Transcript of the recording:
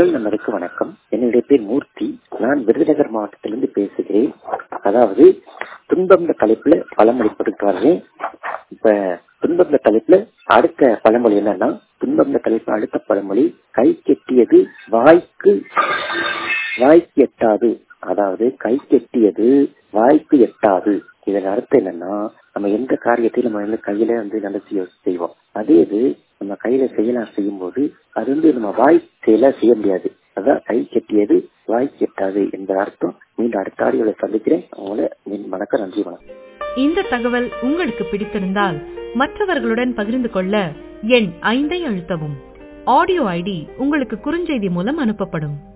குரல் நம்பருக்கு வணக்கம் என்னுடைய பேர் மூர்த்தி நான் விருதுநகர் மாவட்டத்திலிருந்து பேசுகிறேன் அதாவது துன்பம்ன்ற தலைப்புல பழமொழி போட்டுக்கிட்டு வர்றேன் இப்ப துன்பம்ன்ற தலைப்புல அடுத்த பழமொழி என்னன்னா துன்பம்ன்ற தலைப்பு அடுத்த பழமொழி கை கெட்டியது வாய்க்கு வாய்க்கு எட்டாது அதாவது கை கெட்டியது வாய்க்கு எட்டாது இதன் அர்த்தம் என்னன்னா நம்ம எந்த காரியத்தையும் நம்ம வந்து கையில வந்து நினைச்சு செய்வோம் அதே இது நம்ம கையில செய்யலாம் செய்யும் போது அது வந்து நம்ம வாய் செயலா செய்ய முடியாது அதான் கை கெட்டியது வாய் கெட்டாது என்ற அர்த்தம் மீண்டும் அடுத்த ஆடியோல சந்திக்கிறேன் அவங்கள வணக்கம் நன்றி வணக்கம் இந்த தகவல் உங்களுக்கு பிடித்திருந்தால் மற்றவர்களுடன் பகிர்ந்து கொள்ள எண் ஐந்தை அழுத்தவும் ஆடியோ ஐடி உங்களுக்கு குறுஞ்செய்தி மூலம் அனுப்பப்படும்